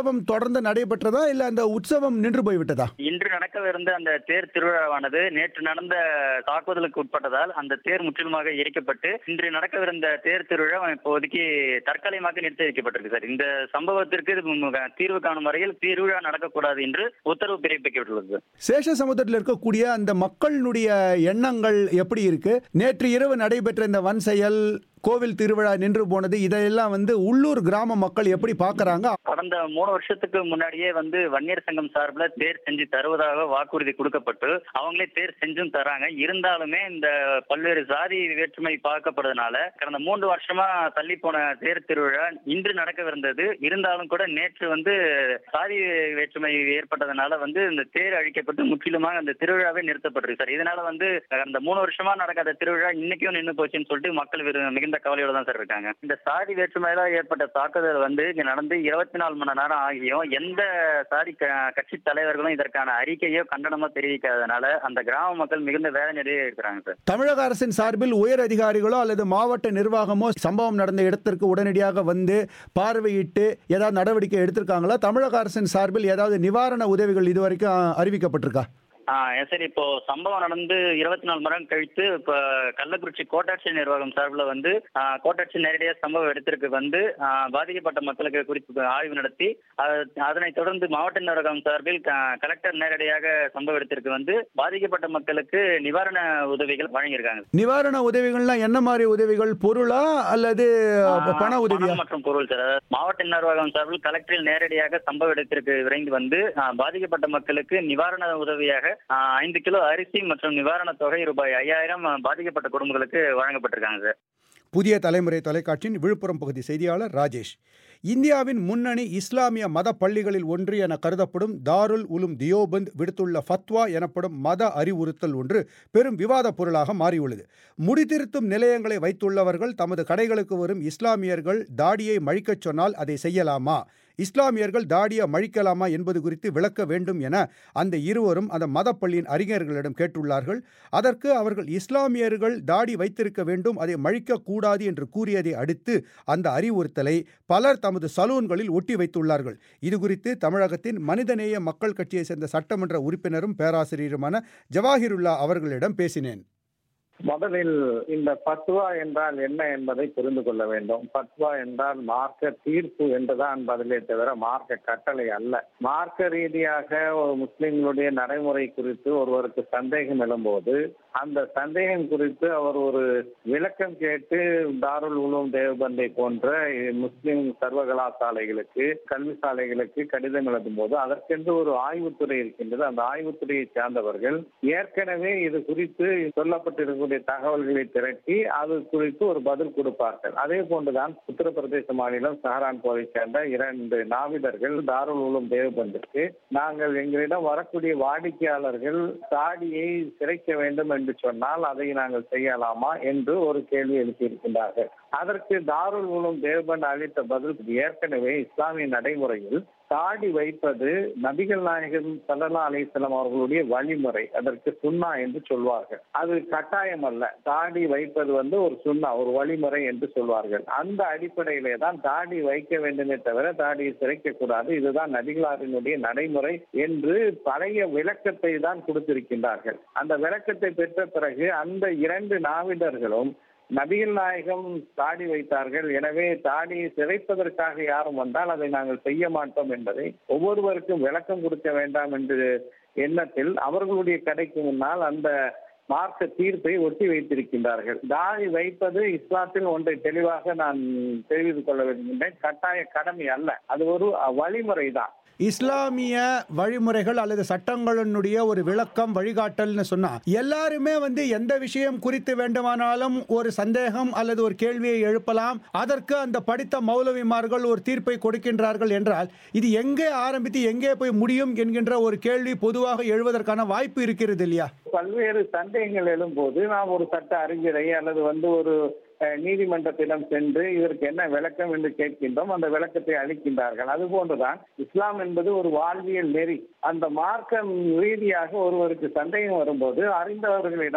உற்சவம் தொடர்ந்து நடைபெற்றதா இல்ல அந்த உற்சவம் நின்று போய்விட்டதா இன்று நடக்கவிருந்த அந்த தேர் திருவிழாவானது நேற்று நடந்த தாக்குதலுக்கு உட்பட்டதால் அந்த தேர் முற்றிலுமாக எரிக்கப்பட்டு இன்று நடக்கவிருந்த தேர் திருவிழா இப்போதைக்கு தற்காலிகமாக நிறுத்தி வைக்கப்பட்டிருக்கு சார் இந்த சம்பவத்திற்கு இது மு- தீர்வு காணும் வரையில் திருவிழா நடக்கக்கூடாது என்று உத்தரவு பிறப்பிக்கப்பட்டுள்ளது சார். சேஷ சமுத்திரத்தில் இருக்கக்கூடிய அந்த மக்களினுடைய எண்ணங்கள் எப்படி இருக்கு நேற்று இரவு நடைபெற்ற இந்த வன் செயல் கோவில் திருவிழா நின்று போனது இதையெல்லாம் வந்து உள்ளூர் கிராம மக்கள் எப்படி பார்க்கறாங்க கடந்த மூணு வருஷத்துக்கு முன்னாடியே வந்து வன்னியர் சங்கம் சார்பில் தேர் செஞ்சு தருவதாக வாக்குறுதி கொடுக்கப்பட்டு அவங்களே தேர் செஞ்சும் தராங்க இருந்தாலுமே இந்த பல்வேறு சாதி வேற்றுமை பார்க்கப்படுறதுனால கடந்த மூன்று வருஷமா தள்ளி போன தேர் திருவிழா இன்று நடக்கவிருந்தது இருந்தாலும் கூட நேற்று வந்து சாதி வேற்றுமை ஏற்பட்டதுனால வந்து இந்த தேர் அழிக்கப்பட்டு முற்றிலுமாக அந்த திருவிழாவே நிறுத்தப்பட்டிருக்கு சார் இதனால வந்து அந்த மூணு வருஷமா நடக்காத திருவிழா இன்னைக்கும் நின்று போச்சுன்னு சொல்லிட்டு மக்கள் வெறு- மிகுந்த கவலையோட தான் சார் இருக்காங்க இந்த சாதி வேற்றுமையில ஏற்பட்ட தாக்குதல் வந்து இங்க நடந்து இருபத்தி நாலு மணி நேரம் ஆகியும் எந்த சாதி க- கட்சி தலைவர்களும் இதற்கான அறிக்கையோ கண்டனமோ தெரிவிக்காதனால அந்த கிராம மக்கள் மிகுந்த வேதனையிலேயே இருக்கிறாங்க சார் தமிழக அரசின் சார்பில் உயர் அதிகாரிகளோ அல்லது மாவட்ட நிர்வாகமோ சம்பவம் நடந்த இடத்திற்கு உடனடியாக வந்து பார்வையிட்டு ஏதாவது நடவடிக்கை எடுத்திருக்காங்களா தமிழக அரசின் சார்பில் ஏதாவது நிவாரண உதவிகள் இதுவரைக்கும் அஹ், அறிவிக்கப்பட்டிருக்கா ஆ சரி இப்போ சம்பவம் நடந்து இருபத்தி நாலு மணி நேரம் கழித்து இப்போ கள்ளக்குறிச்சி கோட்டாட்சி நிர்வாகம் சார்பில் வந்து ஆ, கோட்டாட்சி நேரடியாக சம்பவ இடத்திற்கு வந்து ஆ, பாதிக்கப்பட்ட மக்களுக்கு குறித்து ஆய்வு நடத்தி அ- அதனைத் தொடர்ந்து மாவட்ட நிர்வாகம் சார்பில் க- கலெக்டர் நேரடியாக சம்பவ இடத்திற்கு வந்து பாதிக்கப்பட்ட மக்களுக்கு நிவாரண உதவிகள் வழங்கியிருக்காங்க நிவாரண உதவிகள்லாம் என்ன மாதிரி உதவிகள் பொருளா அல்லது அஹ், பண உதவியா பணம் மற்றும் பொருள் சார் அதாவது மாவட்ட நிர்வாகம் சார்பில் கலெக்டரில் நேரடியாக சம்பவ இடத்திற்கு விரைந்து வந்து ஆ, பாதிக்கப்பட்ட மக்களுக்கு நிவாரண உதவியாக ஆ, ஐந்து கிலோ அரிசி மற்றும் நிவாரண தொகை ரூபாய் ஐயாயிரம் பாதிக்கப்பட்ட குடும்பங்களுக்கு வழங்கப்பட்டிருக்காங்க சார் புதிய தலைமுறை தொலைக்காட்சியின் விழுப்புரம் பகுதி செய்தியாளர் ராஜேஷ் இந்தியாவின் முன்னணி இஸ்லாமிய மத பள்ளிகளில் ஒன்று என கருதப்படும் தாருல் உலும் தியோபந்த் விடுத்துள்ள ஃபத்வா எனப்படும் மத அறிவுறுத்தல் ஒன்று பெரும் விவாத பொருளாக மாறியுள்ளது முடித்திருத்தும் நிலையங்களை வைத்துள்ளவர்கள் தமது கடைகளுக்கு வரும் இஸ்லாமியர்கள் தாடியை மழிக்கச் சொன்னால் அதை செய்யலாமா இஸ்லாமியர்கள் தாடியை மழிக்கலாமா என்பது குறித்து விளக்க வேண்டும் என அந்த இருவரும் அந்த மதப்பள்ளியின் அறிஞர்களிடம் கேட்டுள்ளார்கள் அதற்கு அவர்கள் இஸ்லாமியர்கள் தாடி வைத்திருக்க வேண்டும் அதை மழிக்க கூடாது என்று கூறியதை அடுத்து அந்த அறிவுறுத்தலை பலர் தமது சலூன்களில் ஒட்டி வைத்துள்ளார்கள் இது குறித்து தமிழகத்தின் மனிதநேய மக்கள் கட்சியைச் சேர்ந்த சட்டமன்ற உறுப்பினரும் பேராசிரியருமான ஜவாஹிருல்லா அவர்களிடம் பேசினேன் முதலில் இந்த பத்வா என்றால் என்ன என்பதை புரிந்து கொள்ள வேண்டும் பத்வா என்றால் மார்க்க தீர்ப்பு என்றுதான் பதிலே தவிர மார்க்க கட்டளை அல்ல மார்க்க ரீதியாக ஒரு முஸ்லிம்களுடைய நடைமுறை குறித்து ஒருவருக்கு சந்தேகம் எழும்போது அந்த சந்தேகம் குறித்து அவர் ஒரு விளக்கம் கேட்டு தாருல் உலூம் தேவபந்தை போன்ற முஸ்லிம் சர்வகலாசாலைகளுக்கு கல்வி சாலைகளுக்கு கடிதம் எழுதும் போது அதற்கென்று ஒரு ஆய்வுத்துறை இருக்கின்றது அந்த ஆய்வுத்துறையை சார்ந்தவர்கள் ஏற்கனவே இது குறித்து சொல்லப்பட்டிருக்கக்கூடிய தகவல்களை திரட்டி அது குறித்து ஒரு பதில் கொடுப்பார்கள் அதே போன்றுதான் உத்தரப்பிரதேச மாநிலம் சஹரான்பூரை சேர்ந்த இரண்டு நாவிதர்கள் தாருல் உலூம் தேவபந்திற்கு நாங்கள் எங்களிடம் வரக்கூடிய வாடிக்கையாளர்கள் தாடியை சிறைக்க வேண்டும் என்று சொன்னால் அதை நாங்கள் செய்யலாமா என்று ஒரு கேள்வி எழுப்பியிருக்கின்றார்கள் அதற்கு தாருல் உலூம் தேவபந்த் அளித்த பதில் ஏற்கனவே இஸ்லாமிய நடைமுறையில் தாடி வைப்பது நபிகள் நாயகம் சல்லா அலிஸ்லாம் அவர்களுடைய வழிமுறை அதற்கு சுன்னா என்று சொல்வார்கள் அது கட்டாயம் அல்ல தாடி வைப்பது வந்து ஒரு சுன்னா ஒரு வழிமுறை என்று சொல்வார்கள் அந்த அடிப்படையிலே தான் தாடி வைக்க வேண்டுமே தவிர தாடியை சிறைக்க கூடாது இதுதான் நபிகளாரினுடைய நடைமுறை என்று பழைய விளக்கத்தை தான் கொடுத்திருக்கின்றார்கள் அந்த விளக்கத்தை பெற்ற பிறகு அந்த இரண்டு நாவிதர்களும் நபிகள் நாயகம் தாடி வைத்தார்கள் எனவே தாடியை சிதைப்பதற்காக யாரும் வந்தால் அதை நாங்கள் செய்ய மாட்டோம் என்பதை ஒவ்வொருவருக்கும் விளக்கம் கொடுக்க வேண்டாம் என்று எண்ணத்தில் அவர்களுடைய கடைக்கு முன்னால் அந்த மார்க்க தீர்ப்பை ஒட்டி வைத்திருக்கின்றார்கள் தாடி வைப்பது இஸ்லாத்தில் ஒன்றை தெளிவாக நான் தெரிவித்துக் கொள்ள விரும்புகின்றேன் கட்டாய கடமை அல்ல அது ஒரு வழிமுறை தான் இஸ்லாமிய வழிமுறைகள் அல்லது சட்டங்களினுடைய ஒரு விளக்கம் வழிகாட்டல்னு சொன்னா எல்லாருமே வந்து எந்த விஷயம் குறித்து வேண்டுமானாலும் ஒரு சந்தேகம் அல்லது ஒரு கேள்வியை எழுப்பலாம் அதற்கு அந்த படித்த மௌலவிமார்கள் ஒரு தீர்ப்பை கொடுக்கின்றார்கள் என்றால் இது எங்கே ஆரம்பித்து எங்கே போய் முடியும் என்கின்ற ஒரு கேள்வி பொதுவாக எழுவதற்கான வாய்ப்பு இருக்கிறது இல்லையா பல்வேறு சந்தேகங்கள் எழும்போது நாம் ஒரு சட்ட அறிஞரை அல்லது வந்து ஒரு அஹ், நீதிமன்றத்திடம் சென்று இதற்கு என்ன விளக்கம் என்று கேட்கின்றோம் அந்த விளக்கத்தை அளிக்கின்றார்கள் அதுபோன்றுதான் இஸ்லாம் என்பது ஒரு வாழ்வியல் நெறி அந்த மார்க்கம் ரீதியாக ஒருவருக்கு சந்தேகம் வரும்போது அறிந்தவர்களிடம்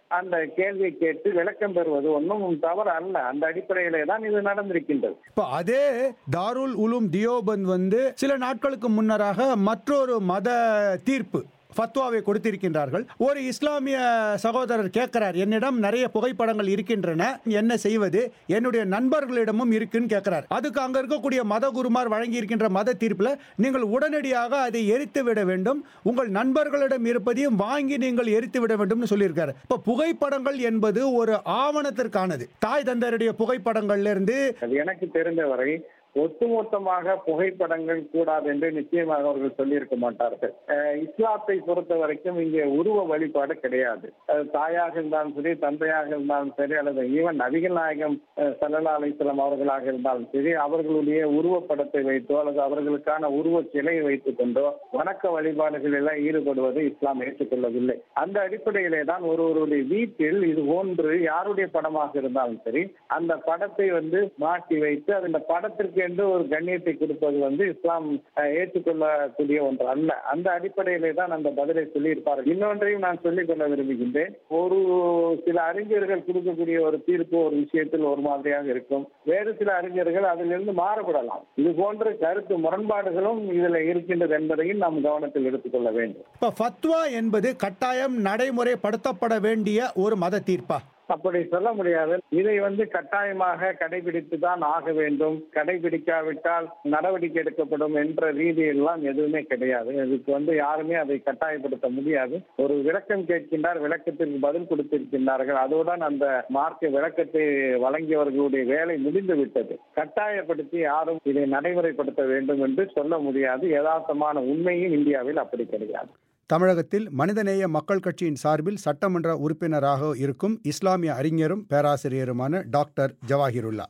அந்த கேள்வியை கேட்டு விளக்கம் பெறுவது ஒன்றும் தவறு அல்ல அந்த அடிப்படையிலே தான் இது நடந்திருக்கின்றது இப்போ அதே தாருல் உலும் தியோபந்த் வந்து சில நாட்களுக்கு முன்னராக மற்றொரு மத தீர்ப்பு ஃபத்வாவை கொடுத்திருக்கின்றார்கள் ஒரு இஸ்லாமிய சகோதரர் கேட்கிறார் என்னிடம் நிறைய புகைப்படங்கள் இருக்கின்றன என்ன செய்வது என்னுடைய நண்பர்களிடமும் இருக்குன்னு கேட்கிறார் அதுக்கு அங்க இருக்கக்கூடிய மத குருமார் வழங்கி இருக்கின்ற மத தீர்ப்புல நீங்கள் உடனடியாக அதை எரித்து விட வேண்டும் உங்கள் நண்பர்களிடம் இருப்பதையும் வாங்கி நீங்கள் எரித்து விட வேண்டும்னு சொல்லியிருக்காரு இப்போ புகைப்படங்கள் என்பது ஒரு ஆவணத்திற்கானது தாய் தந்தருடைய புகைப்படங்கள்ல இருந்து அது எனக்கு தெரிந்தவரை ஒட்டுமொத்தமாக புகைப்படங்கள் கூடாது என்று நிச்சயமாக அவர்கள் சொல்லியிருக்க மாட்டார்கள் அஹ் இஸ்லாத்தை பொறுத்த வரைக்கும் இங்கே உருவ வழிபாடு கிடையாது அது தாயாக இருந்தாலும் சரி தந்தையாக இருந்தாலும் சரி அல்லது ஈவன் நபிகள் நாயகம் அஹ், சல்லல்லா அலிஸ்லாம் அவர்களாக இருந்தாலும் சரி அவர்களுடைய உருவப்படத்தை வைத்தோ அல்லது அவர்களுக்கான உருவ சிலையை வைத்துக் கொண்டோ வணக்க வழிபாடுகளில் எல்லாம் ஈடுபடுவது இஸ்லாம் ஏற்றுக்கொள்ளவில்லை அந்த அடிப்படையிலே தான் ஒருவருடைய வீட்டில் இது போன்று யாருடைய படமாக இருந்தாலும் சரி அந்த படத்தை வந்து மாட்டி வைத்து அந்த படத்திற்கு என்று ஒரு கண்ணியத்தை கொடுப்பது வந்து இஸ்லாம் அஹ், ஏற்றுக்கொள்ளக்கூடிய ஒன்று அல்ல அந்த அடிப்படையிலே தான் அந்த பதிலை சொல்லியிருப்பார்கள் இன்னொன்றையும் நான் சொல்லிக் கொள்ள விரும்புகின்றேன் ஒரு சில அறிஞர்கள் கொடுக்கக்கூடிய ஒரு தீர்ப்பு ஒரு விஷயத்தில் ஒரு மாதிரியாக இருக்கும் வேறு சில அறிஞர்கள் அதிலிருந்து மாறுபடலாம் இது போன்ற கருத்து முரண்பாடுகளும் இதுல இருக்கின்றது என்பதையும் நாம் கவனத்தில் எடுத்துக்கொள்ள வேண்டும் இப்போ ஃபத்வா என்பது கட்டாயம் நடைமுறைப்படுத்தப்பட வேண்டிய ஒரு மத தீர்ப்பா அப்படி சொல்ல முடியாது இதை வந்து கட்டாயமாக கடைபிடித்து தான் ஆக வேண்டும் கடைபிடிக்காவிட்டால் நடவடிக்கை எடுக்கப்படும் என்ற ரீதியெல்லாம் எதுவுமே கிடையாது இதுக்கு வந்து யாருமே அதை கட்டாயப்படுத்த முடியாது ஒரு விளக்கம் கேட்கின்றார் விளக்கத்திற்கு பதில் கொடுத்திருக்கின்றார்கள் அதுடன் அந்த மார்க்க விளக்கத்தை வழங்கியவர்களுடைய வேலை முடிந்து விட்டது கட்டாயப்படுத்தி யாரும் இதை நடைமுறைப்படுத்த வேண்டும் என்று சொல்ல முடியாது யதார்த்தமான உண்மையும் இந்தியாவில் அப்படி கிடையாது தமிழகத்தில் மனிதநேய மக்கள் கட்சியின் சார்பில் சட்டமன்ற உறுப்பினராக இருக்கும் இஸ்லாமிய அறிஞரும் பேராசிரியருமான டாக்டர் ஜவாஹிருல்லா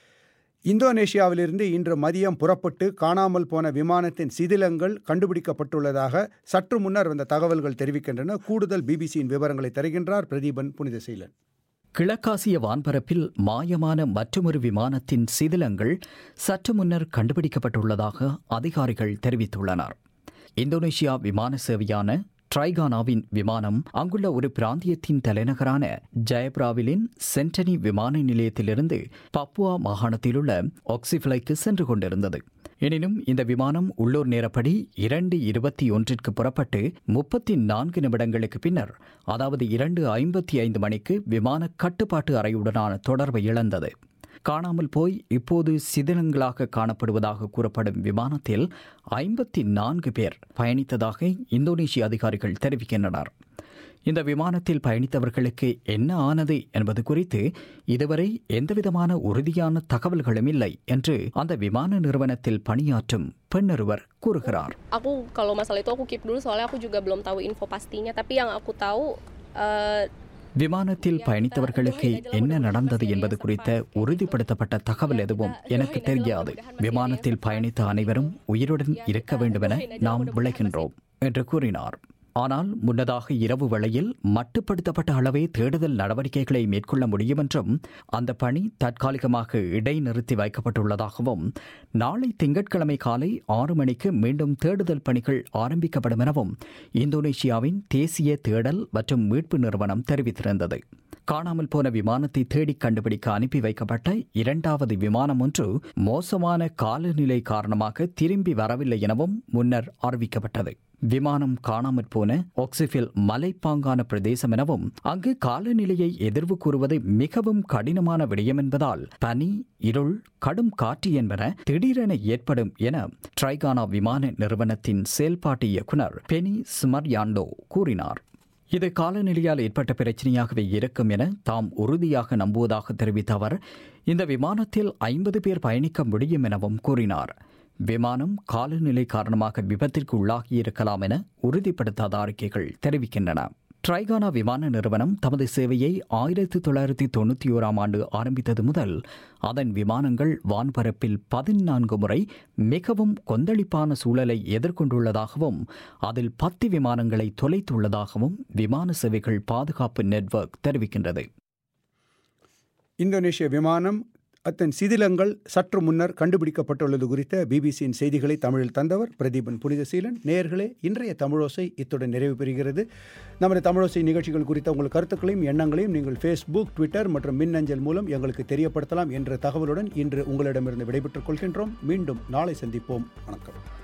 இந்தோனேஷியாவிலிருந்து இன்று மதியம் புறப்பட்டு காணாமல் போன விமானத்தின் சிதிலங்கள் கண்டுபிடிக்கப்பட்டுள்ளதாக சற்று முன்னர் வந்த தகவல்கள் தெரிவிக்கின்றன கூடுதல் பிபிசியின் விவரங்களை தருகின்றார் பிரதீபன் புனிதசீலன் கிழக்காசிய வான்பரப்பில் மாயமான மற்றொரு விமானத்தின் சிதிலங்கள் சற்று முன்னர் கண்டுபிடிக்கப்பட்டுள்ளதாக அதிகாரிகள் தெரிவித்துள்ளனர் இந்தோனேஷியா விமான சேவையான ட்ரைகானாவின் விமானம் அங்குள்ள ஒரு பிராந்தியத்தின் தலைநகரான ஜெயப்ராவிலின் சென்டனி விமான நிலையத்திலிருந்து பப்புவா மாகாணத்திலுள்ள ஆக்சிஃபிளைக்கு சென்று கொண்டிருந்தது எனினும் இந்த விமானம் உள்ளூர் நேரப்படி இரண்டு இருபத்தி ஒன்றிற்கு புறப்பட்டு முப்பத்தி நான்கு நிமிடங்களுக்கு பின்னர் அதாவது இரண்டு ஐம்பத்தி ஐந்து மணிக்கு விமான கட்டுப்பாட்டு அறையுடனான தொடர்பை இழந்தது காணாமல் போய் இப்போது சிதிலங்களாக காணப்படுவதாக கூறப்படும் விமானத்தில் ஐம்பத்தி நான்கு பேர் பயணித்ததாக இந்தோனேஷிய அதிகாரிகள் தெரிவிக்கின்றனர் இந்த விமானத்தில் பயணித்தவர்களுக்கு என்ன ஆனது என்பது குறித்து இதுவரை எந்தவிதமான உறுதியான தகவல்களும் இல்லை என்று அந்த விமான நிறுவனத்தில் பணியாற்றும் பெண்ணொருவர் கூறுகிறார் aku kalau masalah itu aku keep dulu soalnya aku juga belum tahu info pastinya tapi yang aku tahu eh, விமானத்தில் பயணித்தவர்களுக்கு என்ன நடந்தது என்பது குறித்த உறுதிப்படுத்தப்பட்ட தகவல் எதுவும் எனக்கு தெரியாது விமானத்தில் பயணித்த அனைவரும் உயிருடன் இருக்க வேண்டுமென நாம் விளைகின்றோம் என்று கூறினார் ஆனால் முன்னதாக இரவு வேளையில் மட்டுப்படுத்தப்பட்ட அளவே தேடுதல் நடவடிக்கைகளை மேற்கொள்ள முடியும் என்றும் அந்த பணி தற்காலிகமாக இடைநிறுத்தி வைக்கப்பட்டுள்ளதாகவும் நாளை திங்கட்கிழமை காலை ஆறு மணிக்கு மீண்டும் தேடுதல் பணிகள் ஆரம்பிக்கப்படும் எனவும் இந்தோனேஷியாவின் தேசிய தேடல் மற்றும் மீட்பு நிறுவனம் தெரிவித்திருந்தது காணாமல் போன விமானத்தை தேடி கண்டுபிடிக்க அனுப்பி வைக்கப்பட்ட இரண்டாவது விமானம் ஒன்று மோசமான காலநிலை காரணமாக திரும்பி வரவில்லை எனவும் முன்னர் அறிவிக்கப்பட்டது விமானம் காணாமற் போன ஆக்சிஃபில் மலைப்பாங்கான பிரதேசம் எனவும் அங்கு காலநிலையை எதிர்வு கூறுவது மிகவும் கடினமான விடயம் என்பதால் பனி இருள் கடும் காற்று என்பன திடீரென ஏற்படும் என ட்ரைகானா விமான நிறுவனத்தின் செயல்பாட்டு இயக்குனர் பெனி ஸ்மர்யாண்டோ கூறினார் இது காலநிலையால் ஏற்பட்ட பிரச்சனையாகவே இருக்கும் என தாம் உறுதியாக நம்புவதாக தெரிவித்த அவர் இந்த விமானத்தில் ஐம்பது பேர் பயணிக்க முடியும் எனவும் கூறினார் விமானம் காலநிலை காரணமாக விபத்திற்கு உள்ளாகியிருக்கலாம் என உறுதிப்படுத்தாத அறிக்கைகள் தெரிவிக்கின்றன ட்ரைகானா விமான நிறுவனம் தமது சேவையை ஆயிரத்தி தொள்ளாயிரத்தி தொண்ணூற்றி ஓராம் ஆண்டு ஆரம்பித்தது முதல் அதன் விமானங்கள் வான்பரப்பில் பதினான்கு முறை மிகவும் கொந்தளிப்பான சூழலை எதிர்கொண்டுள்ளதாகவும் அதில் பத்து விமானங்களை தொலைத்துள்ளதாகவும் விமான சேவைகள் பாதுகாப்பு நெட்வொர்க் தெரிவிக்கின்றது இந்தோனேஷிய விமானம் அத்தன் சிதிலங்கள் சற்று முன்னர் கண்டுபிடிக்கப்பட்டுள்ளது குறித்த பிபிசியின் செய்திகளை தமிழில் தந்தவர் பிரதீபன் புனிதசீலன் நேயர்களே இன்றைய தமிழோசை இத்துடன் நிறைவு பெறுகிறது நமது தமிழோசை நிகழ்ச்சிகள் குறித்த உங்கள் கருத்துக்களையும் எண்ணங்களையும் நீங்கள் ஃபேஸ்புக் ட்விட்டர் மற்றும் மின்னஞ்சல் மூலம் எங்களுக்கு தெரியப்படுத்தலாம் என்ற தகவலுடன் இன்று உங்களிடமிருந்து விடைபெற்றுக் கொள்கின்றோம் மீண்டும் நாளை சந்திப்போம் வணக்கம்